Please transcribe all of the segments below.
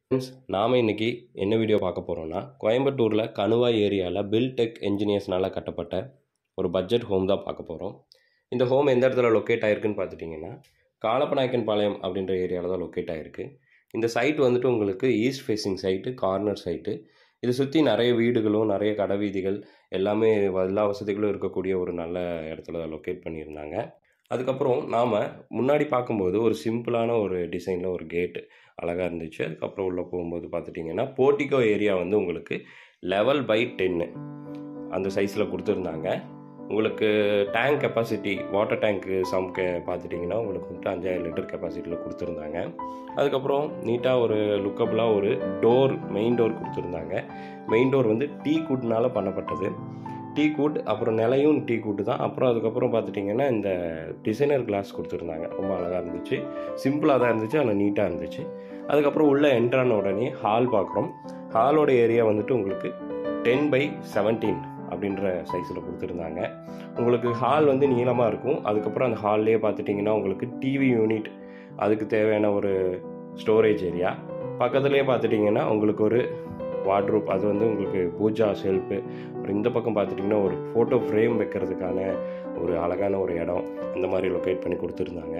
friends நாம் இன்றைக்கி என்ன வீடியோ பார்க்க போகிறோம்னா கோயம்புத்தூரில் கணுவாய் ஏரியாவில் பில்டெக் என்ஜினியர்ஸ்னால் கட்டப்பட்ட ஒரு பட்ஜெட் ஹோம் தான் பார்க்க போகிறோம் இந்த ஹோம் எந்த இடத்துல லொக்கேட் ஆகிருக்குன்னு பார்த்துட்டிங்கன்னா காலப்பநாயக்கன் பாளையம் அப்படின்ற ஏரியாவில் தான் லொக்கேட் ஆகிருக்கு இந்த சைட் வந்துட்டு உங்களுக்கு east facing site corner site இது சுற்றி நிறைய வீடுகளும் நிறைய கடை வீதிகள் எல்லாமே எல்லா வசதிகளும் இருக்கக்கூடிய ஒரு நல்ல இடத்துல லொக்கேட் பண்ணியிருந்தாங்க அதுக்கப்புறம் நாம் முன்னாடி பார்க்கும்போது ஒரு சிம்பிளான ஒரு டிசைனில் ஒரு கேட்டு அழகாக இருந்துச்சு அதுக்கப்புறம் உள்ளே போகும்போது பார்த்துட்டிங்கன்னா போர்ட்டிகோ ஏரியா வந்து உங்களுக்கு லெவல் பை டென்னு அந்த சைஸில் கொடுத்துருந்தாங்க உங்களுக்கு டேங்க் கெப்பாசிட்டி வாட்டர் டேங்க்கு சம் கே பார்த்துட்டிங்கன்னா உங்களுக்கு வந்துட்டு அஞ்சாயிரம் லிட்டர் கெப்பாசிட்டியில் கொடுத்துருந்தாங்க அதுக்கப்புறம் நீட்டாக ஒரு லுக்கபிளாக ஒரு டோர் மெயின் டோர் கொடுத்துருந்தாங்க மெயின் டோர் வந்து டீ குட்னால் பண்ணப்பட்டது டீ குட் அப்புறம் நிலையும் டீ குட்டு தான் அப்புறம் அதுக்கப்புறம் பார்த்துட்டிங்கன்னா இந்த டிசைனர் கிளாஸ் கொடுத்துருந்தாங்க ரொம்ப அழகாக இருந்துச்சு சிம்பிளாக தான் இருந்துச்சு ஆனால் நீட்டாக இருந்துச்சு அதுக்கப்புறம் உள்ளே என்ட்ரான உடனே ஹால் பார்க்குறோம் ஹாலோட ஏரியா வந்துட்டு உங்களுக்கு டென் பை செவன்டீன் அப்படின்ற சைஸில் கொடுத்துருந்தாங்க உங்களுக்கு ஹால் வந்து நீளமாக இருக்கும் அதுக்கப்புறம் அந்த ஹால்லேயே பார்த்துட்டிங்கன்னா உங்களுக்கு டிவி யூனிட் அதுக்கு தேவையான ஒரு ஸ்டோரேஜ் ஏரியா பக்கத்துலேயே பார்த்துட்டிங்கன்னா உங்களுக்கு ஒரு வார்ட்ரூப் அது வந்து உங்களுக்கு பூஜா ஷெல்ஃபு அப்புறம் இந்த பக்கம் பார்த்துட்டிங்கன்னா ஒரு ஃபோட்டோ ஃப்ரேம் வைக்கிறதுக்கான ஒரு அழகான ஒரு இடம் இந்த மாதிரி லொக்கேட் பண்ணி கொடுத்துருந்தாங்க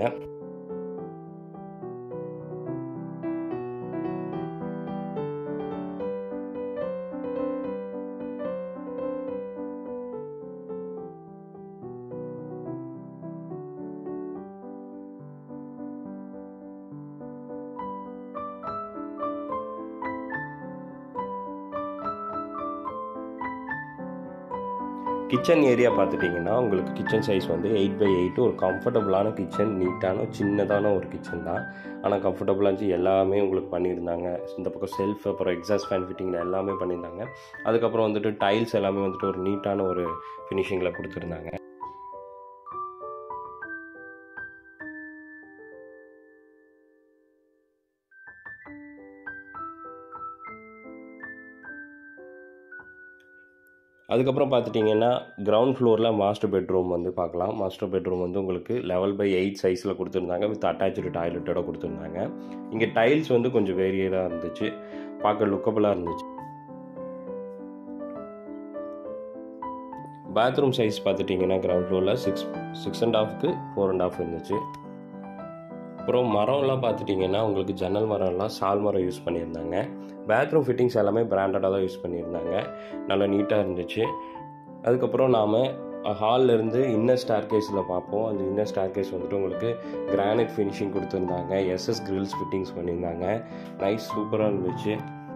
கிச்சன் ஏரியா பார்த்துட்டிங்கன்னா உங்களுக்கு கிச்சன் சைஸ் வந்து எயிட் பை எயிட் ஒரு கம்ஃபர்டபுளான கிச்சன் நீட்டான சின்னதான ஒரு கிச்சன் தான் ஆனால் கம்ஃபர்டபுளாக இருந்துச்சு எல்லாமே உங்களுக்கு பண்ணியிருந்தாங்க இந்த பக்கம் செல்ஃப் அப்புறம் எக்ஸாஸ்ட் ஃபேன் ஃபிட்டிங்கில் எல்லாமே பண்ணியிருந்தாங்க அதுக்கப்புறம் வந்துட்டு டைல்ஸ் எல்லாமே வந்துட்டு ஒரு நீட்டான ஒரு ஃபினிஷிங்கில் கொடுத்துருந்தாங்க அதுக்கப்புறம் பார்த்துட்டிங்கன்னா கிரவுண்ட் ஃப்ளோரில் மாஸ்டர் பெட்ரூம் வந்து பார்க்கலாம் மாஸ்டர் பெட்ரூம் வந்து உங்களுக்கு லெவல் பை எயிட் சைஸில் கொடுத்துருந்தாங்க வித் அட்டாச்சு டாய்லெட்டோட கொடுத்துருந்தாங்க இங்கே டைல்ஸ் வந்து கொஞ்சம் வேரியடாக இருந்துச்சு பார்க்க லுக்கபுளாக இருந்துச்சு பாத்ரூம் சைஸ் பார்த்துட்டிங்கன்னா கிரவுண்ட் ஃப்ளோரில் சிக்ஸ் சிக்ஸ் அண்ட் ஹாஃப்க்கு ஃபோர் அண்ட் ஹாஃப் இருந்துச்சு அப்புறம் மரம்லாம் பார்த்துட்டிங்கன்னா உங்களுக்கு ஜன்னல் மரம்லாம் சால் மரம் யூஸ் பண்ணியிருந்தாங்க பேத்ரூம் ஃபிட்டிங்ஸ் எல்லாமே பிராண்டடாக தான் யூஸ் பண்ணியிருந்தாங்க நல்லா நீட்டாக இருந்துச்சு அதுக்கப்புறம் நாம் ஹாலில் இருந்து இன்னர் ஸ்டார் கேஸில் பார்ப்போம் அந்த இன்னர் ஸ்டார் கேஸ் வந்துட்டு உங்களுக்கு கிரானைட் ஃபினிஷிங் கொடுத்துருந்தாங்க எஸ்எஸ் கிரில்ஸ் ஃபிட்டிங்ஸ் பண்ணியிருந்தாங்க நைஸ் சூப்பராக இருந்துச்சு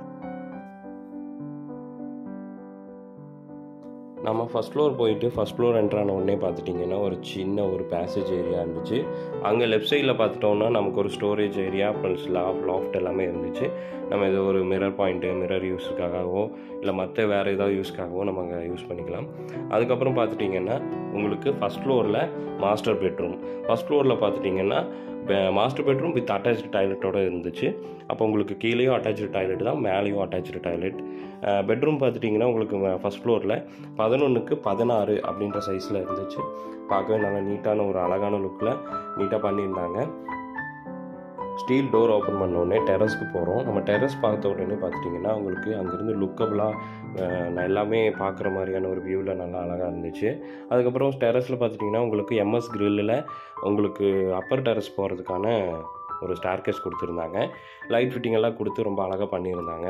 நம்ம ஃபஸ்ட் ஃப்ளோர் போயிட்டு ஃபஸ்ட் ஃப்ளோர் என்ட்ரான உடனே பார்த்துட்டிங்கன்னா ஒரு சின்ன ஒரு பேசேஜ் ஏரியா இருந்துச்சு அங்கே லெஃப்ட் சைடில் பார்த்துட்டோம்னா நமக்கு ஒரு storage area plus loft loft எல்லாமே இருந்துச்சு நம்ம ஏதோ ஒரு மிரர் பாயிண்ட்டு மிரர் யூஸுக்காகவோ இல்லை மற்ற வேறு ஏதாவது யூஸ்க்காகவோ நம்ம அங்கே யூஸ் பண்ணிக்கலாம் அதுக்கப்புறம் பார்த்துட்டிங்கன்னா உங்களுக்கு ஃபஸ்ட் ஃப்ளோரில் மாஸ்டர் பெட்ரூம் ஃபஸ்ட் ஃப்ளோரில் பார்த்துட்டிங்கன்னா மாஸ்டர் பெட்ரூம் வித் அட்டாச்சு டாய்லெட்டோடு இருந்துச்சு அப்போ உங்களுக்கு கீழேயும் அட்டாச்சு டாய்லெட் தான் மேலேயும் அட்டாச்சு டாய்லெட் பெட்ரூம் பார்த்துட்டிங்கன்னா உங்களுக்கு ஃபஸ்ட் ஃப்ளோரில் பதினொன்றுக்கு பதினாறு அப்படின்ற சைஸில் இருந்துச்சு பார்க்கவே நல்லா நீட்டான ஒரு அழகான லுக்கில் நீட்டாக பண்ணியிருந்தாங்க ஸ்டீல் டோர் ஓப்பன் பண்ண உடனே டெரஸ்க்கு போகிறோம் நம்ம டெரஸ் பார்த்த உடனே பார்த்துட்டிங்கன்னா உங்களுக்கு அங்கேருந்து லுக்கபுளாக எல்லாமே பார்க்குற மாதிரியான ஒரு வியூவில் நல்லா அழகாக இருந்துச்சு அதுக்கப்புறம் டெரஸில் பார்த்துட்டிங்கன்னா உங்களுக்கு எம்எஸ் கிரில்லில் உங்களுக்கு அப்பர் டெரஸ் போகிறதுக்கான ஒரு ஸ்டார்கேஸ் கொடுத்துருந்தாங்க லைட் ஃபிட்டிங் எல்லாம் கொடுத்து ரொம்ப அழகாக பண்ணியிருந்தாங்க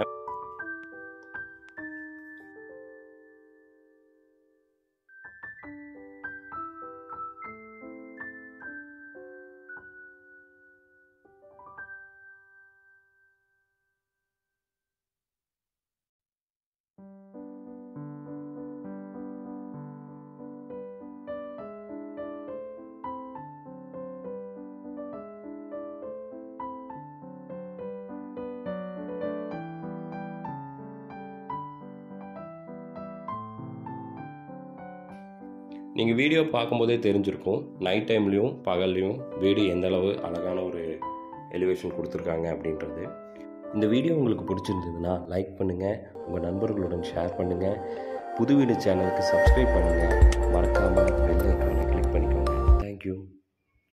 நீங்கள் வீடியோ பார்க்கும்போதே தெரிஞ்சிருக்கும் நைட் டைம்லேயும் பகல்லையும் வீடு எந்த அளவு அழகான ஒரு எலிவேஷன் கொடுத்துருக்காங்க அப்படின்றது இந்த வீடியோ உங்களுக்கு பிடிச்சிருந்ததுன்னா லைக் பண்ணுங்கள் உங்கள் நண்பர்களுடன் ஷேர் பண்ணுங்கள் புது வீடு சேனலுக்கு சப்ஸ்கிரைப் பண்ணுங்கள் மறக்காமல் பெல் ஐக்கான்